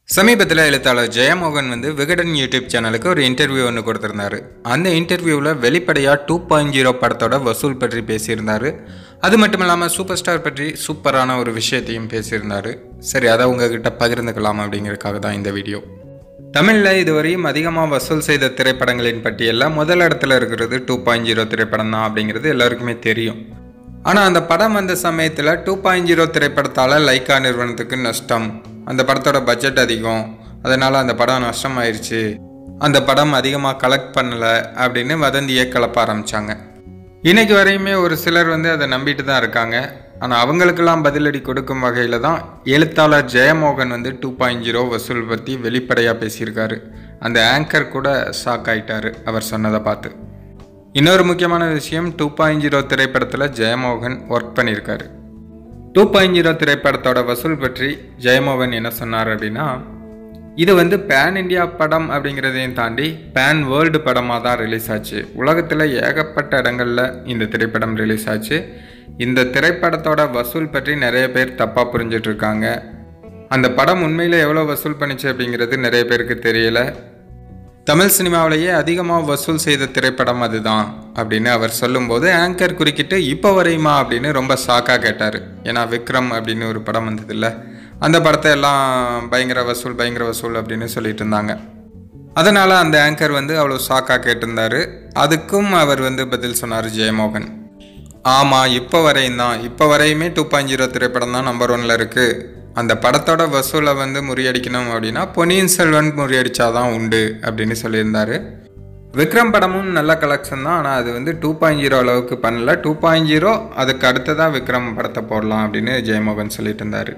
சமீபத்தில் எழுத்தாளர் ஜெயமோகன் வந்து விகடன் யூடியூப் சேனலுக்கு ஒரு இன்டர்வியூ ஒன்று கொடுத்துருந்தாரு அந்த இன்டர்வியூவில் வெளிப்படையாக டூ பாயிண்ட் ஜீரோ படத்தோட வசூல் பற்றி பேசியிருந்தாரு அது மட்டும் இல்லாமல் சூப்பர் ஸ்டார் பற்றி சூப்பரான ஒரு விஷயத்தையும் பேசியிருந்தாரு சரி அதை உங்ககிட்ட பகிர்ந்துக்கலாம் அப்படிங்கிறதுக்காக தான் இந்த வீடியோ தமிழில் இதுவரையும் அதிகமாக வசூல் செய்த திரைப்படங்களின் பட்டியலில் முதல் இடத்துல இருக்கிறது டூ பாயிண்ட் ஜீரோ திரைப்படம் தான் அப்படிங்கிறது எல்லாருக்குமே தெரியும் ஆனால் அந்த படம் வந்த சமயத்தில் டூ பாயிண்ட் ஜீரோ திரைப்படத்தால் லைக்கா நிறுவனத்துக்கு நஷ்டம் அந்த படத்தோட பட்ஜெட் அதிகம் அதனால் அந்த படம் நஷ்டமாயிருச்சு அந்த படம் அதிகமாக கலெக்ட் பண்ணலை அப்படின்னு வதந்தியை கிளப்ப ஆரம்பித்தாங்க இன்னைக்கு வரையுமே ஒரு சிலர் வந்து அதை நம்பிட்டு தான் இருக்காங்க ஆனால் அவங்களுக்கெல்லாம் பதிலடி கொடுக்கும் வகையில் தான் எழுத்தாளர் ஜெயமோகன் வந்து டூ பாயிண்ட் ஜீரோ வசூல் பற்றி வெளிப்படையாக பேசியிருக்காரு அந்த ஆங்கர் கூட ஷாக் ஆயிட்டாரு அவர் சொன்னதை பார்த்து இன்னொரு முக்கியமான விஷயம் டூ பாயிண்ட் ஜீரோ திரைப்படத்தில் ஜெயமோகன் ஒர்க் பண்ணியிருக்காரு டூ பாயிண்ட் ஜீரோ திரைப்படத்தோட வசூல் பற்றி ஜெயமோகன் என்ன சொன்னார் அப்படின்னா இது வந்து பேன் இந்தியா படம் அப்படிங்கிறதையும் தாண்டி பேன் வேர்ல்டு படமாக தான் ரிலீஸ் ஆச்சு உலகத்தில் ஏகப்பட்ட இடங்களில் இந்த திரைப்படம் ரிலீஸ் ஆச்சு இந்த திரைப்படத்தோட வசூல் பற்றி நிறைய பேர் தப்பாக புரிஞ்சிட்டு இருக்காங்க அந்த படம் உண்மையில் எவ்வளோ வசூல் பண்ணிச்சு அப்படிங்கிறது நிறைய பேருக்கு தெரியல தமிழ் சினிமாவிலேயே அதிகமாக வசூல் செய்த திரைப்படம் அதுதான் அப்படின்னு அவர் சொல்லும்போது ஆங்கர் குறுக்கிட்டு இப்போ வரையுமா அப்படின்னு ரொம்ப ஷாக்காக கேட்டார் ஏன்னா விக்ரம் அப்படின்னு ஒரு படம் வந்ததில்ல அந்த படத்தை எல்லாம் பயங்கர வசூல் பயங்கர வசூல் அப்படின்னு சொல்லிட்டு இருந்தாங்க அதனால் அந்த ஆங்கர் வந்து அவ்வளோ ஷாக்காக கேட்டிருந்தாரு அதுக்கும் அவர் வந்து பதில் சொன்னார் ஜெயமோகன் ஆமாம் இப்போ வரையும் தான் இப்போ வரையுமே டூ பாயிண்ட் ஜீரோ திரைப்படம் தான் நம்பர் ஒன்ல இருக்குது அந்த படத்தோட வசூலை வந்து முறியடிக்கணும் அப்படின்னா பொன்னியின் செல்வன் முறியடிச்சாதான் உண்டு அப்படின்னு சொல்லியிருந்தாரு விக்ரம் படமும் நல்ல கலெக்ஷன் தான் ஆனால் அது வந்து டூ பாயிண்ட் ஜீரோ அளவுக்கு பண்ணல டூ பாயிண்ட் ஜீரோ அதுக்கு அடுத்ததாக விக்ரம் படத்தை போடலாம் அப்படின்னு ஜெயமோகன் சொல்லிட்டு இருந்தாரு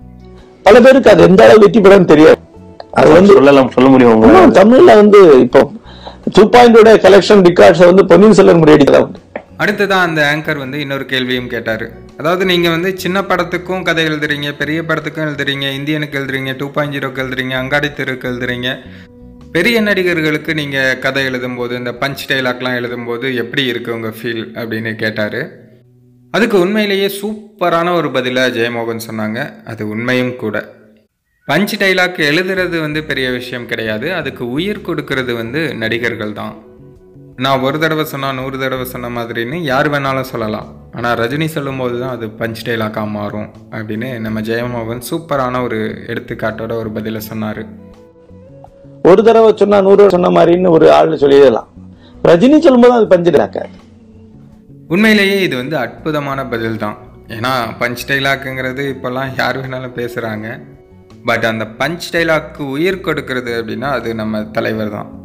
பல பேருக்கு அது எந்த அளவு வெற்றி படம் தெரியாது அது வந்து சொல்லலாம் சொல்ல முடியும் உங்க ஆமா, தமிழ்ல வந்து இப்போ டூ பாயிண்டோட கலெக்ஷன் ரெக்கார்ட்ஸ் வந்து பொன்னியின் செல்வன் முறையடிக்கலாம் அடுத்ததான் அந்த ஆங்கர் வந்து இன்னொரு கேள்வியும் கேட்டார் அதாவது நீங்கள் வந்து சின்ன படத்துக்கும் கதை எழுதுறீங்க பெரிய படத்துக்கும் எழுதுறீங்க இந்தியனுக்கு எழுதுறீங்க டூ பாயிண்ட் ஜீரோக்கு எழுதுறீங்க அங்காடி தெருக்கு எழுதுறீங்க பெரிய நடிகர்களுக்கு நீங்கள் கதை எழுதும்போது இந்த பஞ்ச் டைலாக்லாம் எழுதும்போது எப்படி இருக்கு உங்கள் ஃபீல் அப்படின்னு கேட்டார் அதுக்கு உண்மையிலேயே சூப்பரான ஒரு பதிலாக ஜெயமோகன் சொன்னாங்க அது உண்மையும் கூட பஞ்ச் டைலாக் எழுதுறது வந்து பெரிய விஷயம் கிடையாது அதுக்கு உயிர் கொடுக்கறது வந்து நடிகர்கள் தான் நான் ஒரு தடவை சொன்னா நூறு தடவை சொன்ன மாதிரின்னு யார் வேணாலும் சொல்லலாம் ஆனால் ரஜினி சொல்லும்போது தான் அது பஞ்ச் டைலாக்காக மாறும் அப்படின்னு நம்ம ஜெயமோகன் சூப்பரான ஒரு எடுத்துக்காட்டோட ஒரு பதிலை சொன்னார் ஒரு தடவை சொன்னா நூறு தடவை சொன்ன மாதிரின்னு ஒரு ஆள்னு சொல்லிடலாம் ரஜினி சொல்லும்போது அது பஞ்சிடாக்க உண்மையிலேயே இது வந்து அற்புதமான பதில் தான் ஏன்னா பஞ்ச் டைலாக்குங்கிறது இப்போல்லாம் யார் வேணாலும் பேசுகிறாங்க பட் அந்த பஞ்ச் டைலாக்கு உயிர் கொடுக்கறது அப்படின்னா அது நம்ம தலைவர் தான்